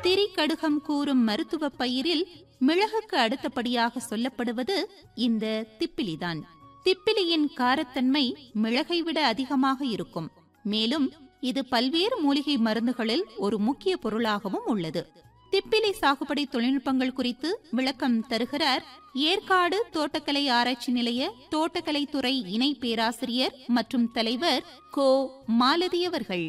திரிகடுகம் கூறும் மருத்துவ பயிரில் மிளகுக்கு அடுத்தபடியாக சொல்லப்படுவது இந்த திப்பிலிதான் திப்பிலியின் காரத்தன்மை மிளகை விட அதிகமாக இருக்கும் மேலும் இது பல்வேறு மூலிகை மருந்துகளில் ஒரு முக்கிய பொருளாகவும் உள்ளது திப்பிலி சாகுபடி தொழில்நுட்பங்கள் குறித்து விளக்கம் தருகிறார் ஏற்காடு தோட்டக்கலை ஆராய்ச்சி நிலைய தோட்டக்கலை துறை இணை பேராசிரியர் மற்றும் தலைவர் கோ மாலதி அவர்கள்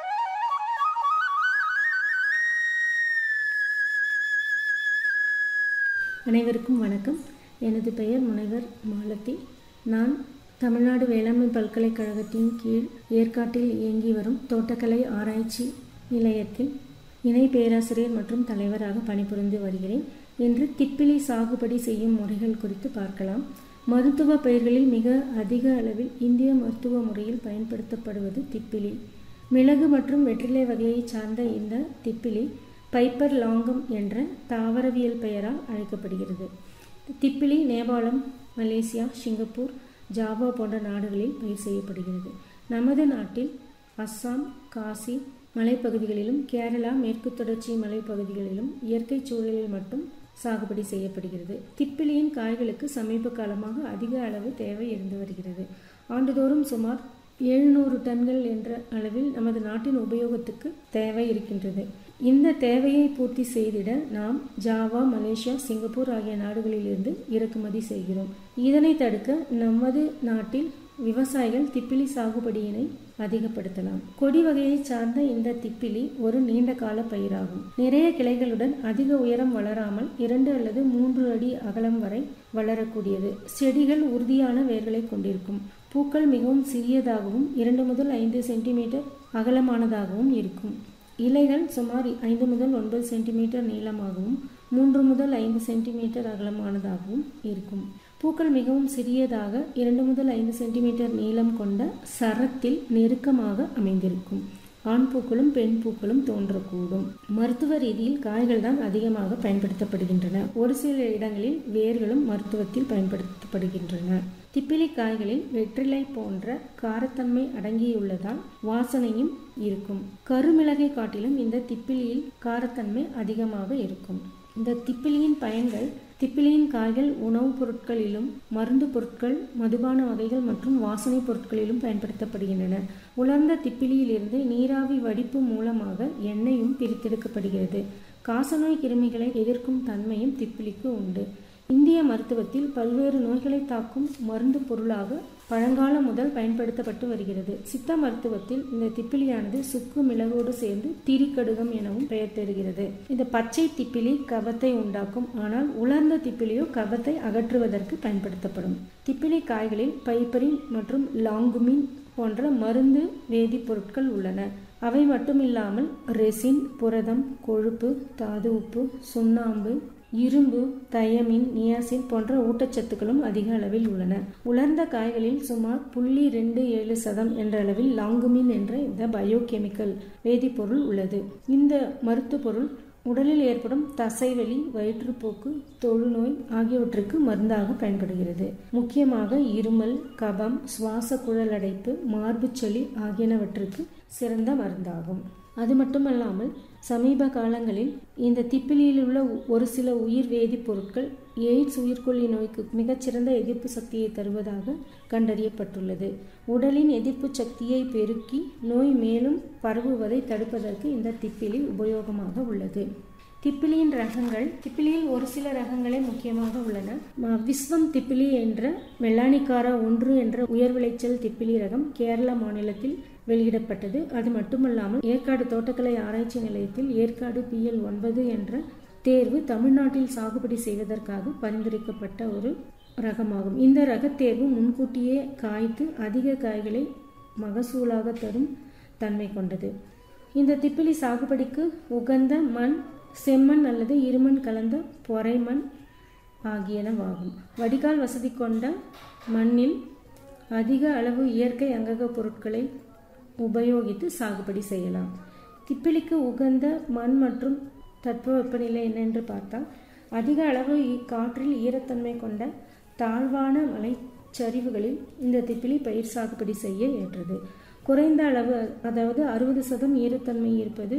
அனைவருக்கும் வணக்கம் எனது பெயர் முனைவர் மாலதி நான் தமிழ்நாடு வேளாண்மை பல்கலைக்கழகத்தின் கீழ் ஏற்காட்டில் இயங்கி வரும் தோட்டக்கலை ஆராய்ச்சி நிலையத்தில் இணை பேராசிரியர் மற்றும் தலைவராக பணிபுரிந்து வருகிறேன் இன்று திப்பிலி சாகுபடி செய்யும் முறைகள் குறித்து பார்க்கலாம் மருத்துவ பயிர்களில் மிக அதிக அளவில் இந்திய மருத்துவ முறையில் பயன்படுத்தப்படுவது திப்பிலி மிளகு மற்றும் வெற்றிலை வகையை சார்ந்த இந்த திப்பிலி பைப்பர் லாங்கம் என்ற தாவரவியல் பெயரால் அழைக்கப்படுகிறது திப்பிலி நேபாளம் மலேசியா சிங்கப்பூர் ஜாவா போன்ற நாடுகளில் பயிர் செய்யப்படுகிறது நமது நாட்டில் அஸ்ஸாம் காசி மலைப்பகுதிகளிலும் கேரளா மேற்கு தொடர்ச்சி மலைப்பகுதிகளிலும் இயற்கை சூழலில் மட்டும் சாகுபடி செய்யப்படுகிறது திப்பிலியின் காய்களுக்கு சமீப காலமாக அதிக அளவு தேவை இருந்து வருகிறது ஆண்டுதோறும் சுமார் எழுநூறு டன்கள் என்ற அளவில் நமது நாட்டின் உபயோகத்துக்கு தேவை இருக்கின்றது இந்த தேவையை பூர்த்தி செய்திட நாம் ஜாவா மலேசியா சிங்கப்பூர் ஆகிய நாடுகளிலிருந்து இறக்குமதி செய்கிறோம் இதனை தடுக்க நமது நாட்டில் விவசாயிகள் திப்பிலி சாகுபடியினை அதிகப்படுத்தலாம் கொடி வகையை சார்ந்த இந்த திப்பிலி ஒரு நீண்ட கால பயிராகும் நிறைய கிளைகளுடன் அதிக உயரம் வளராமல் இரண்டு அல்லது மூன்று அடி அகலம் வரை வளரக்கூடியது செடிகள் உறுதியான வேர்களை கொண்டிருக்கும் பூக்கள் மிகவும் சிறியதாகவும் இரண்டு முதல் ஐந்து சென்டிமீட்டர் அகலமானதாகவும் இருக்கும் இலைகள் சுமார் ஐந்து முதல் ஒன்பது சென்டிமீட்டர் நீளமாகவும் மூன்று முதல் ஐந்து சென்டிமீட்டர் அகலமானதாகவும் இருக்கும் பூக்கள் மிகவும் சிறியதாக இரண்டு முதல் ஐந்து சென்டிமீட்டர் நீளம் கொண்ட சரத்தில் நெருக்கமாக அமைந்திருக்கும் ஆண் பூக்களும் பெண் பூக்களும் தோன்றக்கூடும் மருத்துவ ரீதியில் காய்கள் தான் அதிகமாக பயன்படுத்தப்படுகின்றன ஒரு சில இடங்களில் வேர்களும் மருத்துவத்தில் பயன்படுத்தப்படுகின்றன திப்பிலி காய்களில் வெற்றிலை போன்ற காரத்தன்மை அடங்கியுள்ளதால் வாசனையும் இருக்கும் கருமிளகை காட்டிலும் இந்த திப்பிலியில் காரத்தன்மை அதிகமாக இருக்கும் இந்த திப்பிலியின் பயன்கள் திப்பிலியின் காய்கள் உணவுப் பொருட்களிலும் மருந்து பொருட்கள் மதுபான வகைகள் மற்றும் வாசனை பொருட்களிலும் பயன்படுத்தப்படுகின்றன உலர்ந்த திப்பிலியிலிருந்து நீராவி வடிப்பு மூலமாக எண்ணெயும் பிரித்தெடுக்கப்படுகிறது காசநோய் கிருமிகளை எதிர்க்கும் தன்மையும் திப்பிலிக்கு உண்டு இந்திய மருத்துவத்தில் பல்வேறு நோய்களை தாக்கும் மருந்து பொருளாக பழங்காலம் முதல் பயன்படுத்தப்பட்டு வருகிறது சித்த மருத்துவத்தில் இந்த திப்பிலியானது சுக்கு மிளகோடு சேர்ந்து திரிகடுகம் எனவும் பெயர் பெறுகிறது இந்த பச்சை திப்பிலி கபத்தை உண்டாக்கும் ஆனால் உலர்ந்த திப்பிலியோ கபத்தை அகற்றுவதற்கு பயன்படுத்தப்படும் திப்பிலி காய்களில் பைப்பரின் மற்றும் லாங்குமின் போன்ற மருந்து வேதிப்பொருட்கள் உள்ளன அவை மட்டுமில்லாமல் ரெசின் புரதம் கொழுப்பு தாது உப்பு சுண்ணாம்பு இரும்பு தயமின் நியாசின் போன்ற ஊட்டச்சத்துக்களும் அதிக அளவில் உள்ளன உலர்ந்த காய்களில் சுமார் புள்ளி ரெண்டு ஏழு சதம் என்ற அளவில் லாங்குமின் என்ற இந்த பயோகெமிக்கல் வேதிப்பொருள் உள்ளது இந்த மருத்துவ பொருள் உடலில் ஏற்படும் தசைவலி வயிற்றுப்போக்கு தொழுநோய் ஆகியவற்றுக்கு மருந்தாக பயன்படுகிறது முக்கியமாக இருமல் கபம் சுவாச குழல் அடைப்பு மார்புச்சளி ஆகியனவற்றுக்கு சிறந்த மருந்தாகும் அது மட்டுமல்லாமல் சமீப காலங்களில் இந்த திப்பிலியில் உள்ள ஒரு சில உயிர் வேதிப்பொருட்கள் எய்ட்ஸ் உயிர்கொல்லி நோய்க்கு மிகச்சிறந்த எதிர்ப்பு சக்தியை தருவதாக கண்டறியப்பட்டுள்ளது உடலின் எதிர்ப்பு சக்தியை பெருக்கி நோய் மேலும் பரவுவதை தடுப்பதற்கு இந்த திப்பிலி உபயோகமாக உள்ளது திப்பிலியின் ரகங்கள் திப்பிலியில் ஒரு சில ரகங்களே முக்கியமாக உள்ளன விஸ்வம் திப்பிலி என்ற வெள்ளானிக்காரா ஒன்று என்ற உயர் விளைச்சல் திப்பிலி ரகம் கேரளா மாநிலத்தில் வெளியிடப்பட்டது அது மட்டுமல்லாமல் ஏற்காடு தோட்டக்கலை ஆராய்ச்சி நிலையத்தில் ஏற்காடு பிஎல் ஒன்பது என்ற தேர்வு தமிழ்நாட்டில் சாகுபடி செய்வதற்காக பரிந்துரைக்கப்பட்ட ஒரு ரகமாகும் இந்த ரக தேர்வு முன்கூட்டியே காய்த்து அதிக காய்களை மகசூலாக தரும் தன்மை கொண்டது இந்த திப்பிலி சாகுபடிக்கு உகந்த மண் செம்மண் அல்லது இருமண் கலந்த பொறைமண் ஆகியனவாகும் வடிகால் வசதி கொண்ட மண்ணில் அதிக அளவு இயற்கை அங்கக பொருட்களை உபயோகித்து சாகுபடி செய்யலாம் திப்பிலிக்கு உகந்த மண் மற்றும் தட்பவெப்பநிலை என்னென்று பார்த்தால் அதிக அளவு காற்றில் ஈரத்தன்மை கொண்ட தாழ்வான மலைச்சரிவுகளில் இந்த திப்பிலி பயிர் சாகுபடி செய்ய ஏற்றது குறைந்த அளவு அதாவது அறுபது சதம் ஈரத்தன்மை இருப்பது